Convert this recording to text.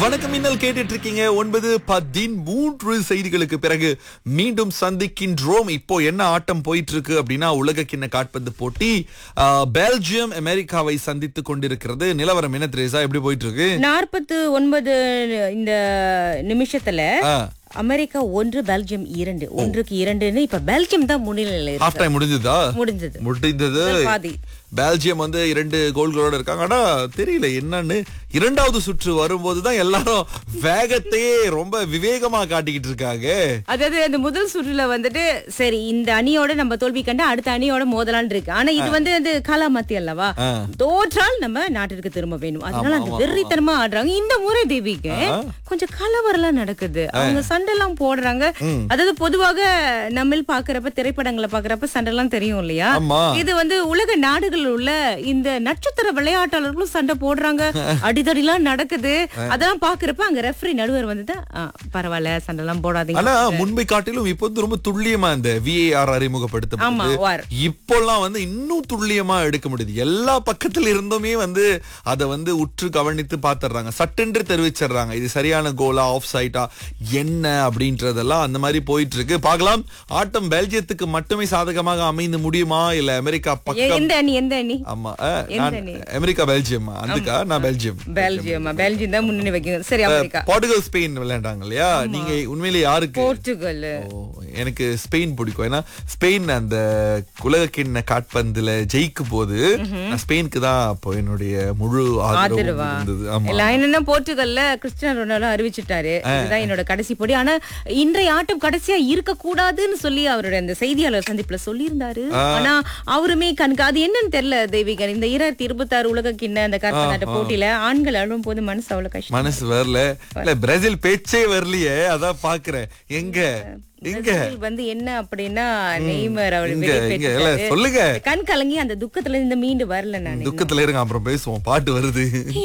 வணக்கம் இன்னல் கேட்டுட்டு இருக்கீங்க ஒன்பது பதிமூன்று செய்திகளுக்கு பிறகு மீண்டும் சந்திக்கின்றோம் இப்போ என்ன ஆட்டம் போயிட்டு இருக்கு அப்படின்னா உலக கிண்ண காட்பந்து போட்டி ஆ, பெல்ஜியம் அமெரிக்காவை சந்தித்துக் கொண்டிருக்கிறது நிலவரம் என்ன திரேசா எப்படி போயிட்டு இருக்கு நாற்பத்து ஒன்பது இந்த நிமிஷத்துல ஆ, அமெரிக்கா ஒன்று பெல்ஜியம் இரண்டு ஒன்றுக்கு இரண்டுன்னு இப்ப பெல்ஜியம் தான் முன்னிலையில ஹாஃப் இருக்கு டைம் முடிஞ்சதா முடிஞ்சது முடிந்தது முதல் பாதி பெல்ஜியம் வந்து இரண்டு கோல்களோட இருக்காங்க ஆனா தெரியல என்னன்னு இரண்டாவது சுற்று வரும்போது தான் எல்லாரும் வேகத்தையே ரொம்ப விவேகமா காட்டிக்கிட்டு இருக்காங்க அதாவது அந்த முதல் சுற்றுல வந்துட்டு சரி இந்த அணியோட நம்ம தோல்வி கண்டு அடுத்த அணியோட மோதலான் இருக்கு ஆனா இது வந்து அது காலாமத்தி அல்லவா ஆ. தோற்றால் நம்ம நாட்டிற்கு திரும்ப வேணும் அதனால அந்த வெறித்தனமா ஆடுறாங்க இந்த முறை தேவிக்கு கொஞ்சம் கலவரம்லாம் நடக்குது அவங்க சண்டை எல்லாம் போடுறாங்க அதாவது பொதுவாக நம்ம பாக்குறப்ப திரைப்படங்களை பாக்குறப்ப சண்டை எல்லாம் தெரியும் இல்லையா ஆமா இது வந்து உலக நாடுகள் உள்ள இந்த நட்சத்திர விளையாட்டாளர்களும் சண்டை போடுறாங்க அடிதடிலாம் நடக்குது அதெல்லாம் பாக்குறப்ப அங்க ரெஃபரி நடுவர் வந்து பரவாயில்ல சண்டை எல்லாம் போடாதீங்க ஆனா முன்பை காட்டிலும் இப்ப வந்து ரொம்ப துல்லியமா இந்த விஏஆர் ஆமா அறிமுகப்படுத்தப்பட்டது வார் இப்போல்லாம் வந்து இன்னும் துல்லியமா எடுக்க முடியுது எல்லா பக்கத்துல இருந்துமே வந்து அதை வந்து உற்று கவனித்து பாத்துறாங்க சட்டென்று தெரிவிச்சிடுறாங்க இது சரியான கோலா ஆஃப் சைட்டா என்ன அப்படின்றதெல்லாம் அந்த மாதிரி போயிட்டு இருக்கு பார்க்கலாம் ஆட்டம் பெல்ஜியத்துக்கு மட்டுமே சாதகமாக அமைந்து முடியுமா இல்ல அமெரிக்கா எ- பக்கம் எந்த அணி எந்த அணி ஆமா அஹ், நான் அணி? அமெரிக்கா பெல்ஜியம் அதுக்கா நான் பெல்ஜியம் பெல்ஜியம் பெல்ஜியம் தான் முன்னணி வைக்கணும் சரி அமெரிக்கா போர்ட்டுகல் ஸ்பெயின் விளையாண்டாங்க இல்லையா நீங்க உண்மையிலேயே யாருக்கு போர்ச்சுகல் ஓ, எனக்கு ஸ்பெயின் பிடிக்கும் ஏன்னா ஸ்பெயின் அந்த உலகக்கிண்ண காட்பந்துல ஜெயிக்கும் போது நான் ஸ்பெயினுக்கு தான் அப்போ என்னுடைய முழு ஆதரவு ஆதரவா இருந்தது ஆமா இல்ல என்னன்னா போர்ச்சுகல்ல கிறிஸ்டியானோ ரொனால்டோ அறிவிச்சிட்டாரு இதுதான் என்னோட கடைசி போட்டி ஆனா இன்றைய ஆட்டம் கடைசியா இருக்க கூடாதுன்னு சொல்லி அவருடைய அந்த செய்தியாளர் சந்திப்புல சொல்லியிருந்தாரு ஆனா அவருமே கணக்கு அது என்னன்னு தெரியல தெய்வீகன் இந்த இரண்டாயிரத்தி இருபத்தி ஆறு உலக கிண்ண அந்த காற்பந்தாட்ட போட்டியில ஆண்கள் அழும் போது மனசு அவ்வளவு கஷ்டம் மனசு வரல இல்ல பிரேசில் பேச்சே வரலையே அதான் பாக்குறேன் எங்க எங்க பிரேசில் வந்து என்ன அப்படின்னா நெய்மர் அவர் இங்க வெளியே இங்க இல்ல போயிட்டாரு. சொல்லுங்க கண் கலங்கி அந்த துக்கத்துல இருந்து மீண்டு வரல நான் துக்கத்துல இருங்க அப்புறம் பேசுவோம் பாட்டு வருது